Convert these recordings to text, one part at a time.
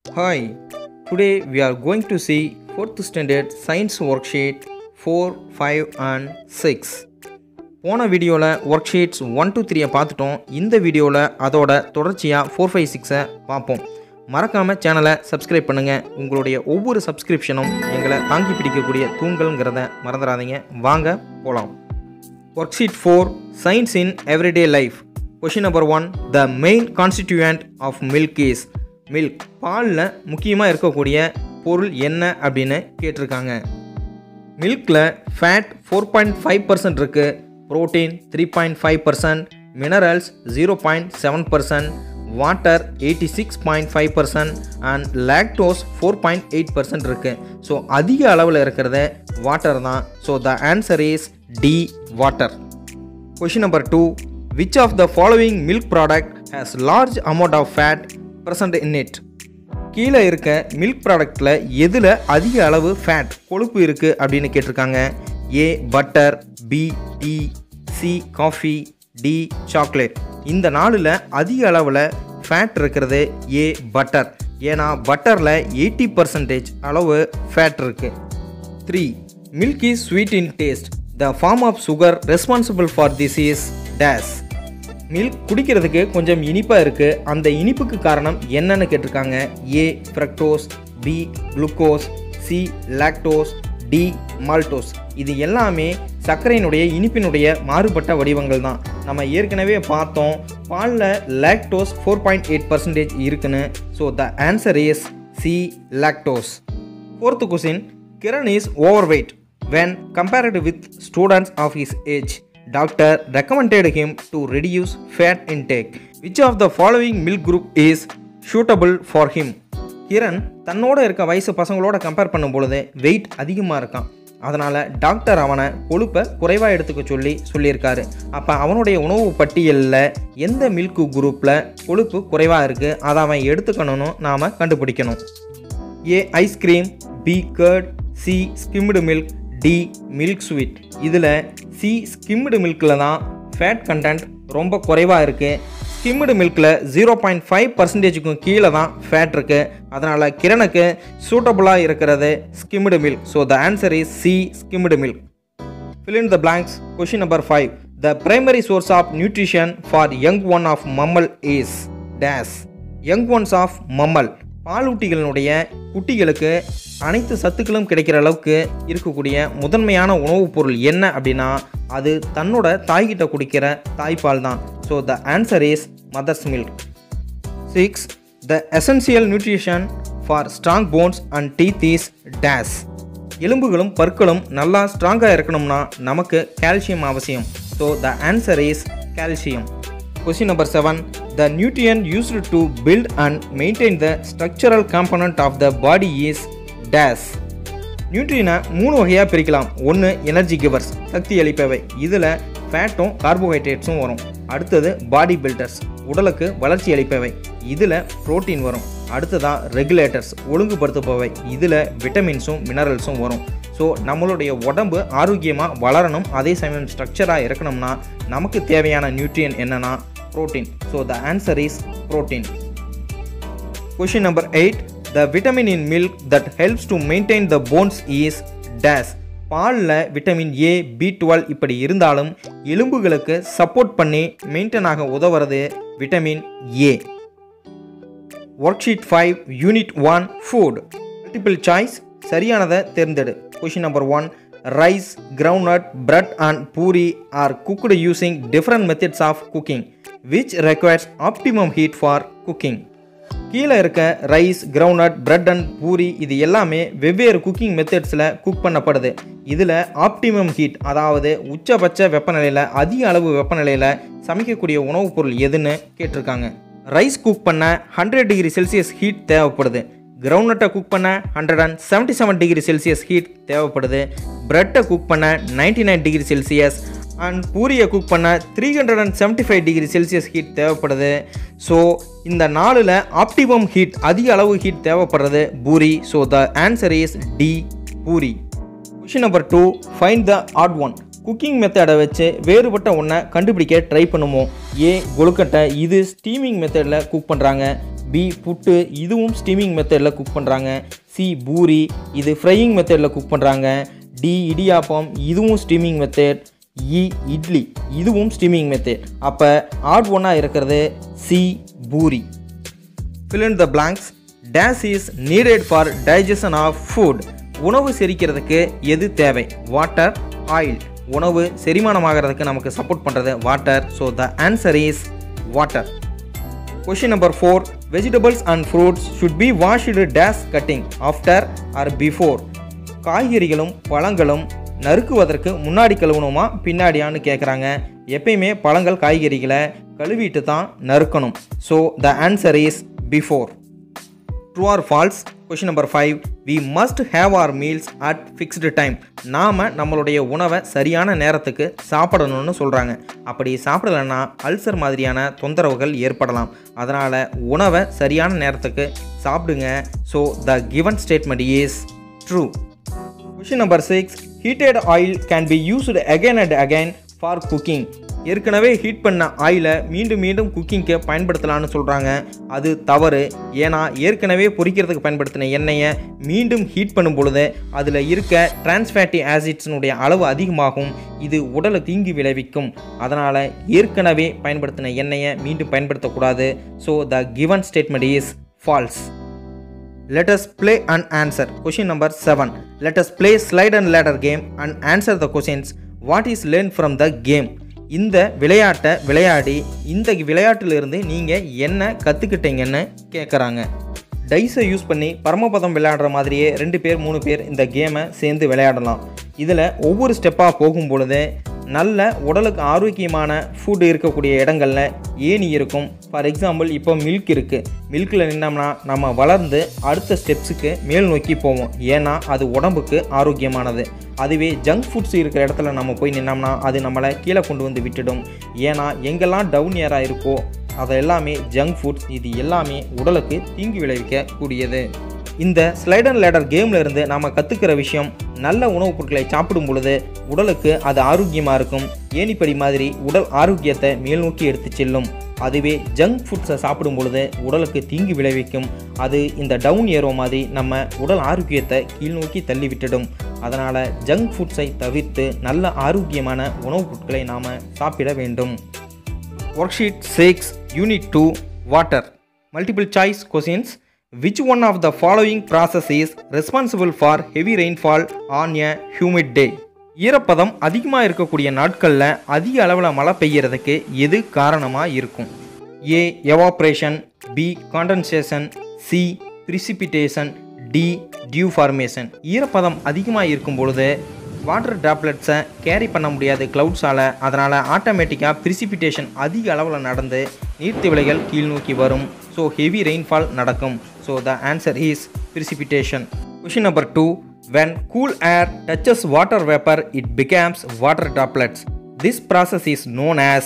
Hi, today we are going to see 4th standard science worksheet 4, 5 and 6. போன வீடியோவில் work sheets one two த்ரீயை பார்த்துட்டோம் இந்த வீடியோவில் அதோட தொடர்ச்சியாக ஃபோர் ஃபைவ் சிக்ஸை பார்ப்போம் மறக்காமல் சேனலை சப்ஸ்கிரைப் பண்ணுங்கள் உங்களுடைய ஒவ்வொரு சப்ஸ்கிரிப்ஷனும் எங்களை தாங்கி பிடிக்கக்கூடிய தூண்கள்ங்கிறத மறந்துடாதீங்க வாங்க போகலாம் worksheet four science in everyday life question number one the main constituent of milk is milk பாலில் முக்கியமாக இருக்கக்கூடிய பொருள் என்ன அப்படின்னு கேட்டிருக்காங்க மில்கில் fat four point five percent இருக்குது protein three point five percent minerals zero point seven percent water eighty six point five percent and lactose four point eight percent இருக்குது ஸோ அதிக அளவில் இருக்கிறது வாட்டர் தான் so the answer is D water question number two which of the following milk product has large amount of fat present in it கீழே இருக்க milk ப்ராடக்ட்டில் எதில் அதிக அளவு ஃபேட் கொழுப்பு இருக்குது அப்படின்னு கேட்டிருக்காங்க A butter B tea C coffee D chocolate இந்த நாளில் அதிக அளவில் ஃபேட் இருக்கிறது ஏ பட்டர் ஏன்னா பட்டரில் எயிட்டி பர்சன்டேஜ் அளவு ஃபேட் இருக்குது three milk is sweet in taste the form of sugar responsible for this is dash milk குடிக்கிறதுக்கு கொஞ்சம் இனிப்பாக இருக்குது அந்த இனிப்புக்கு காரணம் என்னன்னு கேட்டிருக்காங்க A fructose B glucose C lactose D maltose இது எல்லாமே சர்க்கரையினுடைய இனிப்பினுடைய மாறுபட்ட வடிவங்கள் தான் நம்ம ஏற்கனவே பார்த்தோம் பாலில் lactose four point eight percentage இருக்குன்னு so the answer is C lactose fourth question Kiran is overweight when compared with students of his age doctor recommended him to reduce fat intake. Which of the following milk group is suitable for him? Kiran தன்னோட இருக்க வயசு பசங்களோட compare பண்ணும் பொழுது wait அதிகமாக இருக்கான் அதனால் doctor அவனை கொழுப்பை குறைவாக எடுத்துக்க சொல்லி சொல்லியிருக்காரு அப்போ அவனுடைய உணவு பட்டியலில் எந்த மில்க் குரூப்பில் கொழுப்பு குறைவாக இருக்குது அதை அவன் எடுத்துக்கணும்னு நாம் கண்டுபிடிக்கணும் A ice cream B curd C skimmed milk D milk sweet இதில் சி ஸ்கிம்டு மில்கில் தான் ஃபேட் கண்டென்ட் ரொம்ப குறைவாக இருக்குது ஸ்கிம்டு மில்கில் ஜீரோ பாயிண்ட் ஃபைவ் பர்சன்டேஜுக்கும் கீழே தான் ஃபேட் இருக்குது அதனால் கிரணுக்கு சூட்டபுளாக இருக்கிறது skimmed milk so the answer is C skimmed milk fill in the blanks question number 5 the primary source of nutrition for young one of mammal is dash young ones of mammal பாலூட்டிகளினுடைய குட்டிகளுக்கு அனைத்து சத்துக்களும் கிடைக்கிற அளவுக்கு இருக்கக்கூடிய முதன்மையான உணவுப் பொருள் என்ன அப்படின்னா அது தன்னோட தாய்கிட்ட குடிக்கிற தாய்ப்பால் தான் so the answer is mother's milk six the essential nutrition for strong bones and teeth is dash எலும்புகளும் பற்களும் நல்லா ஸ்ட்ராங்காக இருக்கணும்னா நமக்கு கால்சியம் அவசியம் so the answer is calcium question number seven the nutrient used to build and maintain the structural component of the body is dash நியூட்ரியனை மூணு வகையாக பிரிக்கலாம் ஒன்று எனர்ஜி கிவர்ஸ் சக்தி அளிப்பவை இதில் ஃபேட்டும் கார்போஹைட்ரேட்ஸும் வரும் அடுத்தது பாடி பில்டர்ஸ் உடலுக்கு வளர்ச்சி அளிப்பவை இதில் புரோட்டீன் வரும் அடுத்ததாக ரெகுலேட்டர்ஸ் ஒழுங்குபடுத்துபவை இதில் விட்டமின்ஸும் மினரல்ஸும் வரும் ஸோ நம்மளுடைய உடம்பு ஆரோக்கியமாக வளரணும் அதே சமயம் ஸ்ட்ரக்சராக இருக்கணும்னா நமக்கு தேவையான நியூட்ரியன் என்னன்னா protein so the answer is protein question number eight the vitamin in milk that helps to maintain the bones is dash பாலில் விட்டமின் ஏ பி டுவெல் இப்படி இருந்தாலும் எலும்புகளுக்கு சப்போர்ட் பண்ணி மெயின்டைன் ஆக உதவுறது vitamin A worksheet five unit one food multiple choice சரியானதை தேர்ந்தெடு question number one rice groundnut bread and puri are cooked using different methods of cooking which requires optimum heat for cooking கீழே இருக்க rice groundnut bread and puri இது எல்லாமே வெவ்வேறு cooking மெத்தட்ஸில் cook பண்ணப்படுது இதில் optimum heat அதாவது உச்சபட்ச வெப்பநிலையில் அதிக அளவு வெப்பநிலையில் சமைக்கக்கூடிய உணவுப் பொருள் எதுன்னு கேட்டிருக்காங்க ரைஸ் குக் பண்ண ஹண்ட்ரட் டிகிரி செல்சியஸ் ஹீட் தேவைப்படுது கிரவுண்ட்நட்டை குக் பண்ண hundred and seventy seven degree Celsius heat தேவைப்படுது பிரெட்டை குக் பண்ண ninety nine degree Celsius and பூரியை குக் பண்ண three hundred and seventy five degree Celsius heat தேவைப்படுது ஸோ இந்த நாளில் ஆப்டிமம் ஹீட் அதிக அளவு ஹீட் தேவைப்படுறது puri so the answer is D puri question number two find the odd one cooking மெத்தடை வச்சு வேறுபட்ட ஒன்றை கண்டுபிடிக்க ட்ரை பண்ணுவோம் ஏ கொழுக்கட்டை இது ஸ்டீமிங் மெத்தடில் குக் பண்ணுறாங்க பி புட்டு இதுவும் ஸ்டீமிங் மெத்தடில் குக் பண்ணுறாங்க சி பூரி இது ஃப்ரையிங் மெத்தடில் குக் பண்ணுறாங்க டி இடியாப்பம் இதுவும் ஸ்டீமிங் மெத்தட் இ இட்லி இதுவும் ஸ்டீமிங் மெத்தட் அப்போ ஆட் ஒன்னாக இருக்கிறது C puri fill in the blanks dash is needed for digestion of food உணவு செரிக்கிறதுக்கு எது தேவை வாட்டர் ஆயில் உணவு செரிமானமாகிறதுக்கு நமக்கு சப்போர்ட் பண்ணுறது water so the answer is water question number four vegetables and fruits should be washed dash cutting after or before காய்கறிகளும் பழங்களும் நறுக்குவதற்கு முன்னாடி கழுவணுமா பின்னாடியான்னு கேட்குறாங்க எப்பயுமே பழங்கள் காய்கறிகளை கழுவிட்டு தான் நறுக்கணும் so the answer is before true or false question number five we must have our meals at fixed time நாம் நம்மளுடைய உணவை சரியான நேரத்துக்கு சாப்பிடணும்னு சொல்கிறாங்க அப்படி சாப்பிடலைன்னா அல்சர் மாதிரியான தொந்தரவுகள் ஏற்படலாம் அதனால் உணவை சரியான நேரத்துக்கு சாப்பிடுங்க so the given statement is true question number six heated oil can be used again and again for cooking ஏற்கனவே ஹீட் பண்ண ஆயிலை மீண்டும் மீண்டும் குக்கிங்க்கு பயன்படுத்தலாம்னு சொல்கிறாங்க அது தவறு ஏன்னா ஏற்கனவே பொரிக்கிறதுக்கு பயன்படுத்தின எண்ணெயை மீண்டும் ஹீட் பண்ணும் பொழுது அதில் இருக்க டிரான்ஸ்ஃபேட்டி ஆசிட்ஸினுடைய அளவு அதிகமாகும் இது உடலை தீங்கு விளைவிக்கும் அதனால் ஏற்கனவே பயன்படுத்தின எண்ணெயை மீண்டும் பயன்படுத்தக்கூடாது so the given statement is false Let us play and answer. Question number 7. Let us play slide and ladder game and answer the questions. What is learned from the game? இந்த விளையாட்டை விளையாடி இந்த விளையாட்டிலிருந்து நீங்கள் என்ன கற்றுக்கிட்டீங்கன்னு கேட்குறாங்க டைஸை யூஸ் பண்ணி பரமபதம் விளையாடுற மாதிரியே ரெண்டு பேர் மூணு பேர் இந்த கேமை சேர்ந்து விளையாடலாம் இதில் ஒவ்வொரு ஸ்டெப்பாக போகும் பொழுது நல்ல உடலுக்கு ஆரோக்கியமான ஃபுட் இருக்கக்கூடிய இடங்களில் ஏணி இருக்கும் ஃபார் எக்ஸாம்பிள் இப்போ மில்க் இருக்குது மில்கில் நின்னோம்னா நம்ம வளர்ந்து அடுத்த ஸ்டெப்ஸுக்கு மேல் நோக்கி போவோம் ஏன்னா அது உடம்புக்கு ஆரோக்கியமானது அதுவே ஜங்க் ஃபுட்ஸ் இருக்கிற இடத்துல நம்ம போய் நின்னோம்னா அது நம்மளை கீழே கொண்டு வந்து விட்டுடும் ஏன்னா எங்கெல்லாம் டவுன் ஏராக இருக்கோ அது எல்லாமே ஜங்க் ஃபுட்ஸ் இது எல்லாமே உடலுக்கு தீங்கு விளைவிக்கக்கூடியது இந்த ஸ்லைட் அண்ட் லேடர் கேமில் இருந்து நாம் கற்றுக்கிற விஷயம் நல்ல உணவுப் பொருட்களை சாப்பிடும் பொழுது உடலுக்கு அது ஆரோக்கியமாக இருக்கும் ஏணிப்படி மாதிரி உடல் ஆரோக்கியத்தை மேல் நோக்கி எடுத்து செல்லும் அதுவே ஜங்க் ஃபுட்ஸை சாப்பிடும் பொழுது உடலுக்கு தீங்கு விளைவிக்கும் அது இந்த டவுன் ஏரோ மாதிரி நம்ம உடல் ஆரோக்கியத்தை கீழ் நோக்கி தள்ளி விட்டுடும் அதனால் ஜங்க் ஃபுட்ஸை தவிர்த்து நல்ல ஆரோக்கியமான உணவுப் பொருட்களை நாம் சாப்பிட வேண்டும் Worksheet 6, Unit 2, Water. Multiple choice questions. Which one of the following process is responsible for heavy rainfall on a humid day? ஈரப்பதம் அதிகமாக இருக்கக்கூடிய நாட்களில் அதிக அளவில் மழை பெய்யறதுக்கு எது காரணமாக இருக்கும் A evaporation B condensation C precipitation D dew formation ஈரப்பதம் அதிகமாக இருக்கும் பொழுது வாட்டர் ட்ராப்லெட்ஸை கேரி பண்ண முடியாது க்ளவுட்ஸால் அதனால் ஆட்டோமேட்டிக்காக precipitation அதிக அளவில் நடந்து நீர்த்திவிளைகள் கீழ் நோக்கி வரும் ஸோ ஹெவி ரெயின்ஃபால் நடக்கும் so the answer is precipitation question number two when cool air touches water vapor it becomes water droplets this process is known as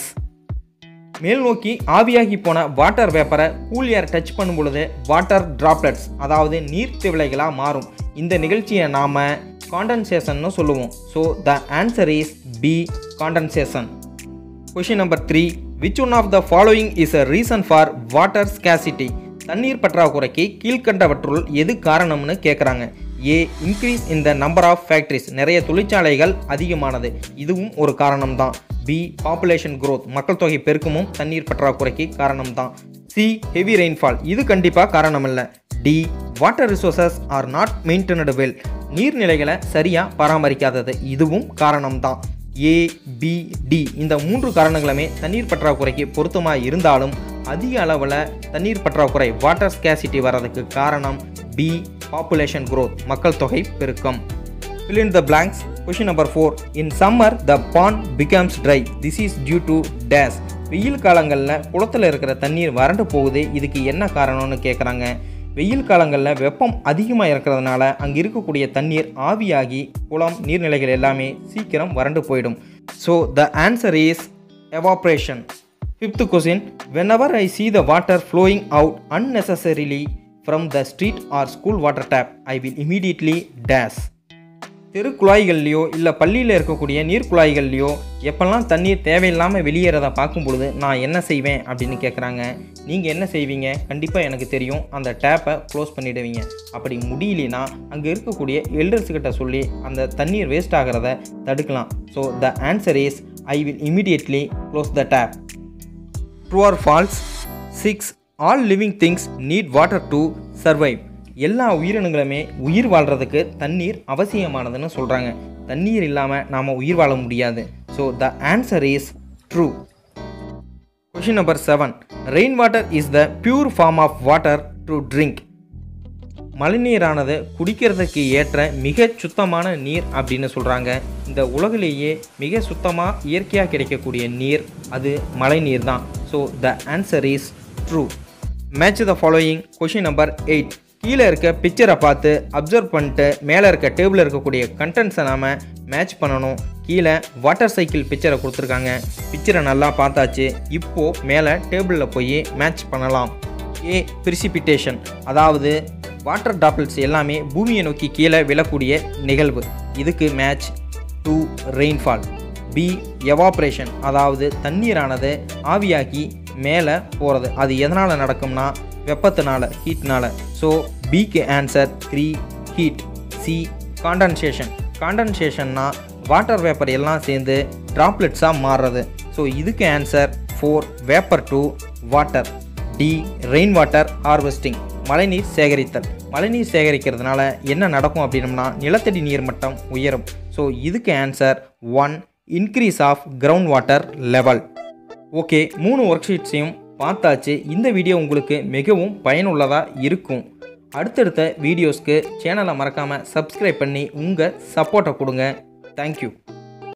மேல் நோக்கி ஆவியாகி போன water vapour cool air touch பண்ணும் பொழுது water droplets அதாவது நீர் திவளைகளாக மாறும் இந்த நிகழ்ச்சியை நாம் காண்டன்சேஷன்னு சொல்லுவோம் so the answer is B condensation question number three which one of the following is a reason for water scarcity தண்ணீர் பற்றாக்குறைக்கு கீழ்கண்டவற்றுள் எது காரணம்னு கேட்குறாங்க A increase in the number of factories நிறைய தொழிற்சாலைகள் அதிகமானது இதுவும் ஒரு காரணம்தான் பி பாப்புலேஷன் growth மக்கள் தொகை பெருக்கமும் தண்ணீர் பற்றாக்குறைக்கு காரணம்தான் சி ஹெவி ரெயின்ஃபால் இது கண்டிப்பாக காரணம் இல்லை D water resources are not maintained well நீர்நிலைகளை சரியாக பராமரிக்காதது இதுவும் காரணம்தான் ஏ பி டி இந்த மூன்று காரணங்களுமே தண்ணீர் பற்றாக்குறைக்கு பொருத்தமாக இருந்தாலும் அதிக அளவில் தண்ணீர் பற்றாக்குறை வாட்டர் ஸ்கேசிட்டி வர்றதுக்கு காரணம் பி பாப்புலேஷன் growth மக்கள் தொகை பெருக்கம் fill in the blanks question number 4 in summer the pond becomes dry this is due to dash வெயில் காலங்களில் குளத்தில் இருக்கிற தண்ணீர் வறண்டு போகுது இதுக்கு என்ன காரணம்னு கேட்குறாங்க வெயில் காலங்களில் வெப்பம் அதிகமாக இருக்கிறதுனால அங்கே இருக்கக்கூடிய தண்ணீர் ஆவியாகி குளம் நீர்நிலைகள் எல்லாமே சீக்கிரம் வறண்டு போயிடும் so the answer is evaporation fifth question whenever I see the water flowing out unnecessarily from the street or school water tap I will immediately dash தெரு குழாய்கள்லையோ இல்லை பள்ளியில் இருக்கக்கூடிய நீர் குழாய்கள்லையோ எப்பெல்லாம் தண்ணீர் தேவையில்லாமல் வெளியேறதை பார்க்கும் பொழுது நான் என்ன செய்வேன் அப்படின்னு கேட்குறாங்க நீங்கள் என்ன செய்வீங்க கண்டிப்பாக எனக்கு தெரியும் அந்த டேப்பை க்ளோஸ் பண்ணிடுவீங்க அப்படி முடியலனா அங்கே இருக்கக்கூடிய எல்டர்ஸ் கிட்ட சொல்லி அந்த தண்ணீர் வேஸ்ட் ஆகிறத தடுக்கலாம் so the answer is I will immediately close the tap true or false six all living things need water to survive எல்லா உயிரினங்களுமே உயிர் வாழ்கிறதுக்கு தண்ணீர் அவசியமானதுன்னு சொல்கிறாங்க தண்ணீர் இல்லாமல் நாம் உயிர் வாழ முடியாது so the answer is true question number seven rain water is the pure form of water to drink மழைநீரானது குடிக்கிறதுக்கு ஏற்ற மிக சுத்தமான நீர் அப்படின்னு சொல்கிறாங்க இந்த உலகிலேயே மிக சுத்தமாக இயற்கையாக கிடைக்கக்கூடிய நீர் அது மழைநீர் தான் so the answer is true match the following question number eight கீழே இருக்க பிக்சரை பார்த்து அப்சர்வ் பண்ணிட்டு மேலே இருக்க டேபிளில் இருக்கக்கூடிய கண்டென்ட்ஸை நாம் மேட்ச் பண்ணணும் கீழே வாட்டர் சைக்கிள் பிக்சரை கொடுத்துருக்காங்க பிக்சரை நல்லா பார்த்தாச்சு இப்போது மேலே டேபிளில் போய் மேட்ச் பண்ணலாம் ஏ பிரிசிபிட்டேஷன் அதாவது வாட்டர் டாப்லெட்ஸ் எல்லாமே பூமியை நோக்கி கீழே விழக்கூடிய நிகழ்வு இதுக்கு match two rainfall B evaporation அதாவது தண்ணீரானது ஆவியாகி மேலே போகிறது அது எதனால் நடக்கும்னா வெப்பத்தினால ஹீட்னால ஸோ பிக்கு answer three heat C condensation காண்டன்சேஷன்னா வாட்டர் வேப்பர் எல்லாம் சேர்ந்து ட்ராப்லெட்ஸாக மாறுறது ஸோ இதுக்கு answer four vapour to water D rain water harvesting மழைநீர் சேகரித்தல் மழைநீர் சேகரிக்கிறதுனால என்ன நடக்கும் அப்படின்னம்னா நிலத்தடி நீர் மட்டம் உயரும் ஸோ இதுக்கு answer one increase of ground water level okay மூணு ஒர்க் ஷீட்ஸையும் பார்த்தாச்சு இந்த வீடியோ உங்களுக்கு மிகவும் பயனுள்ளதாக இருக்கும் அடுத்தடுத்த வீடியோஸ்க்கு சேனலை மறக்காமல் சப்ஸ்கிரைப் பண்ணி உங்கள் சப்போர்ட்டை கொடுங்க தேங்க்யூ